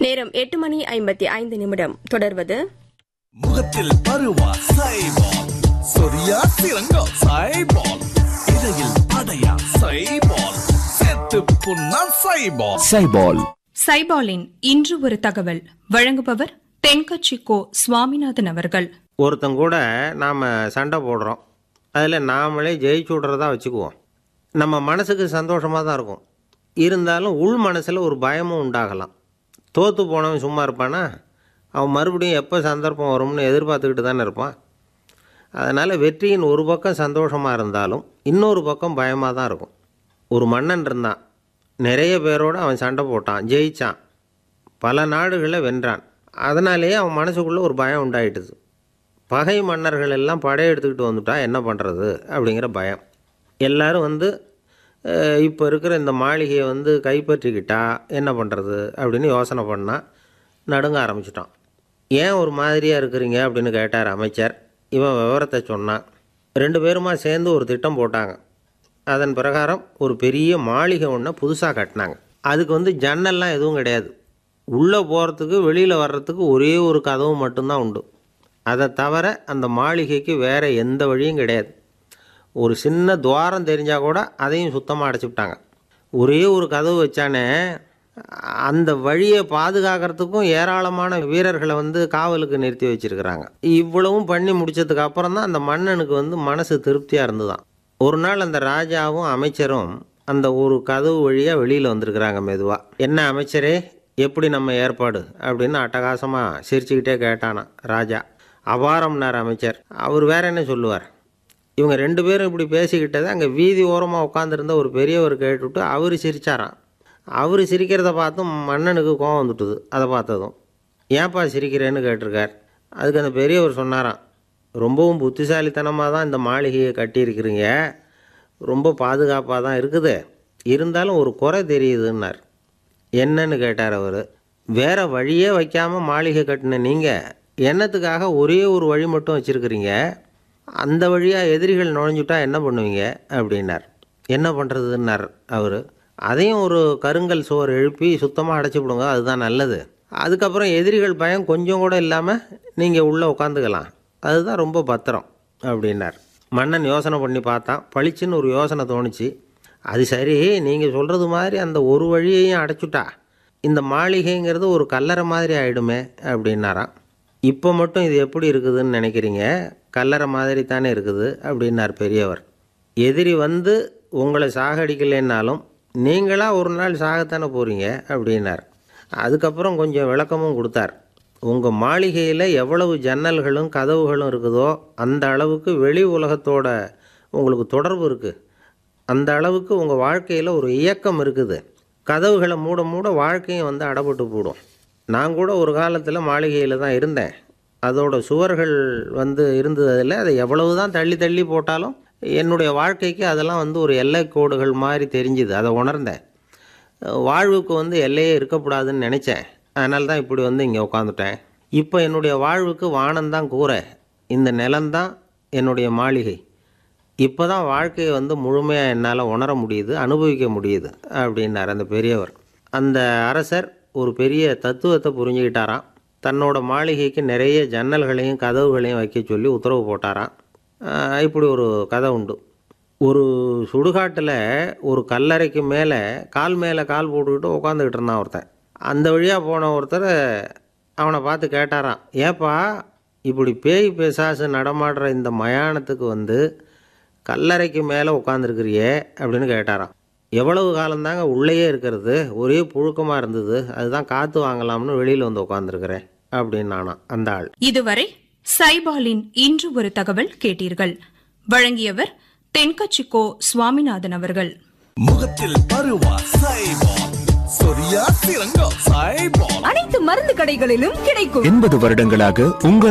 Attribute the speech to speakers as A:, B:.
A: நேரம் எட்டு மணி ஐம்பத்தி ஐந்து நிமிடம் தொடர்வது
B: முகத்தில் பருவா சைபால் சொரியா சிறங்கா சைபால் இடையில் படையா சைபால் செத்து புண்ணா சைபால்
C: சைபால்
D: சைபாலின் இன்று ஒரு தகவல் வழங்குபவர் தென்கட்சி கோ சுவாமிநாதன் அவர்கள்
E: ஒருத்தன் கூட நாம் சண்டை போடுறோம் அதில் நாமளே ஜெயிச்சு விட்றதா வச்சுக்குவோம் நம்ம மனசுக்கு சந்தோஷமாக தான் இருக்கும் இருந்தாலும் உள் மனசில் ஒரு பயமும் உண்டாகலாம் தோற்று போனவன் சும்மா இருப்பானா அவன் மறுபடியும் எப்போ சந்தர்ப்பம் வரும்னு எதிர்பார்த்துக்கிட்டு தானே இருப்பான் அதனால் வெற்றியின் ஒரு பக்கம் சந்தோஷமாக இருந்தாலும் இன்னொரு பக்கம் பயமாக தான் இருக்கும் ஒரு மன்னன் இருந்தான் நிறைய பேரோடு அவன் சண்டை போட்டான் ஜெயிச்சான் பல நாடுகளை வென்றான் அதனாலேயே அவன் மனசுக்குள்ளே ஒரு பயம் உண்டாயிட்டுது பகை மன்னர்கள் எல்லாம் படையெடுத்துக்கிட்டு வந்துட்டா என்ன பண்ணுறது அப்படிங்கிற பயம் எல்லாரும் வந்து இப்போ இருக்கிற இந்த மாளிகையை வந்து கைப்பற்றிக்கிட்டா என்ன பண்ணுறது அப்படின்னு யோசனை பண்ணால் நடுங்க ஆரம்பிச்சிட்டான் ஏன் ஒரு மாதிரியாக இருக்கிறீங்க அப்படின்னு கேட்டார் அமைச்சர் இவன் விவரத்தை சொன்னான் ரெண்டு பேருமா சேர்ந்து ஒரு திட்டம் போட்டாங்க அதன் பிரகாரம் ஒரு பெரிய மாளிகை ஒன்றை புதுசாக கட்டினாங்க அதுக்கு வந்து ஜன்னல்லாம் எதுவும் கிடையாது உள்ளே போகிறதுக்கு வெளியில் வர்றதுக்கு ஒரே ஒரு கதவு மட்டும்தான் உண்டு அதை தவிர அந்த மாளிகைக்கு வேறு எந்த வழியும் கிடையாது ஒரு சின்ன துவாரம் தெரிஞ்சால் கூட அதையும் சுத்தமாக அடைச்சிவிட்டாங்க ஒரே ஒரு கதவு வச்சானே அந்த வழியை பாதுகாக்கிறதுக்கும் ஏராளமான வீரர்களை வந்து காவலுக்கு நிறுத்தி வச்சிருக்கிறாங்க இவ்வளவும் பண்ணி முடிச்சதுக்கு அப்புறம் தான் அந்த மன்னனுக்கு வந்து மனசு திருப்தியாக இருந்துதான் ஒரு நாள் அந்த ராஜாவும் அமைச்சரும் அந்த ஒரு கதவு வழியாக வெளியில் வந்திருக்கிறாங்க மெதுவாக என்ன அமைச்சரே எப்படி நம்ம ஏற்பாடு அப்படின்னு அட்டகாசமாக சிரிச்சுக்கிட்டே கேட்டானா ராஜா அபாரம்னார் அமைச்சர் அவர் வேற என்ன சொல்லுவார் இவங்க ரெண்டு பேரும் இப்படி பேசிக்கிட்டதை அங்கே வீதி ஓரமாக உட்காந்துருந்த ஒரு பெரியவர் கேட்டுவிட்டு அவர் சிரிச்சாராம் அவர் சிரிக்கிறத பார்த்தும் மன்னனுக்கு கோவம் வந்துட்டுது அதை பார்த்ததும் ஏன்ப்பா சிரிக்கிறேன்னு கேட்டிருக்கார் அதுக்கு அந்த பெரியவர் சொன்னாராம் ரொம்பவும் புத்திசாலித்தனமாக தான் இந்த மாளிகையை கட்டியிருக்கிறீங்க ரொம்ப பாதுகாப்பாக தான் இருக்குது இருந்தாலும் ஒரு குறை தெரியுதுன்னார் என்னன்னு கேட்டார் அவர் வேற வழியே வைக்காமல் மாளிகை கட்டின நீங்கள் என்னத்துக்காக ஒரே ஒரு வழி மட்டும் வச்சுருக்கிறீங்க அந்த வழியாக எதிரிகள் நுழைஞ்சுட்டா என்ன பண்ணுவீங்க அப்படின்னார் என்ன பண்ணுறதுன்னார் அவர் அதையும் ஒரு கருங்கல் சுவர் எழுப்பி சுத்தமாக அடைச்சி விடுங்க அதுதான் நல்லது அதுக்கப்புறம் எதிரிகள் பயம் கொஞ்சம் கூட இல்லாமல் நீங்கள் உள்ளே உட்காந்துக்கலாம் அதுதான் ரொம்ப பத்திரம் அப்படின்னார் மன்னன் யோசனை பண்ணி பார்த்தான் பளிச்சுன்னு ஒரு யோசனை தோணுச்சு அது சரி நீங்கள் சொல்கிறது மாதிரி அந்த ஒரு வழியையும் அடைச்சுட்டா இந்த மாளிகைங்கிறது ஒரு கல்லறை மாதிரி ஆயிடுமே அப்படின்னாராம் இப்போ மட்டும் இது எப்படி இருக்குதுன்னு நினைக்கிறீங்க கல்லறை மாதிரி தானே இருக்குது அப்படின்னார் பெரியவர் எதிரி வந்து உங்களை சாகடிக்கலைன்னாலும் நீங்களாக ஒரு நாள் சாகத்தானே போகிறீங்க அப்படின்னார் அதுக்கப்புறம் கொஞ்சம் விளக்கமும் கொடுத்தார் உங்கள் மாளிகையில் எவ்வளவு ஜன்னல்களும் கதவுகளும் இருக்குதோ அந்த அளவுக்கு வெளி உலகத்தோட உங்களுக்கு தொடர்பு இருக்குது அந்த அளவுக்கு உங்கள் வாழ்க்கையில் ஒரு இயக்கம் இருக்குது கதவுகளை மூட மூட வாழ்க்கையும் வந்து அடப்பட்டு போடும் நான் கூட ஒரு காலத்தில் மாளிகையில் தான் இருந்தேன் அதோட சுவர்கள் வந்து இருந்ததில் அதை எவ்வளவு தான் தள்ளி தள்ளி போட்டாலும் என்னுடைய வாழ்க்கைக்கு அதெல்லாம் வந்து ஒரு எல்லை கோடுகள் மாதிரி தெரிஞ்சுது அதை உணர்ந்தேன் வாழ்வுக்கு வந்து எல்லையே இருக்கக்கூடாதுன்னு நினச்சேன் அதனால தான் இப்படி வந்து இங்கே உட்காந்துட்டேன் இப்போ என்னுடைய வாழ்வுக்கு வானம்தான் கூரை இந்த நிலம்தான் என்னுடைய மாளிகை இப்போ தான் வாழ்க்கையை வந்து முழுமையாக என்னால் உணர முடியுது அனுபவிக்க முடியுது அப்படின்னார் அந்த பெரியவர் அந்த அரசர் ஒரு பெரிய தத்துவத்தை புரிஞ்சுக்கிட்டாராம் தன்னோட மாளிகைக்கு நிறைய ஜன்னல்களையும் கதவுகளையும் வைக்க சொல்லி உத்தரவு போட்டாராம் ஆஹ் இப்படி ஒரு கதை உண்டு ஒரு சுடுகாட்டில் ஒரு கல்லறைக்கு மேலே கால் மேலே கால் போட்டுக்கிட்டு உட்காந்துக்கிட்டு இருந்தான் ஒருத்தன் அந்த வழியாக போன ஒருத்தர் அவனை பார்த்து கேட்டாராம் ஏப்பா இப்படி பேய் பிசாசு நடமாடுற இந்த மயானத்துக்கு வந்து கல்லறைக்கு மேலே உட்காந்துருக்கிறியே அப்படின்னு கேட்டாராம் எவ்வளவு காலம்தாங்க உள்ளேயே இருக்கிறது ஒரே புழுக்கமாக இருந்தது அதுதான் காற்று வாங்கலாம்னு வெளியில் வந்து உட்காந்துருக்கிறேன் அப்படின்னு நானாம் அந்த ஆள்
D: இதுவரை சைபாலின் இன்று ஒரு தகவல் கேட்டீர்கள் வழங்கியவர் தென்கட்சி கோ சுவாமிநாதன் அவர்கள்
B: முகத்தில் பருவா சைபால் சொரியா சிறங்கா சைபால்
F: அனைத்து மருந்து கடைகளிலும் கிடைக்கும்
C: எண்பது வருடங்களாக உங்கள்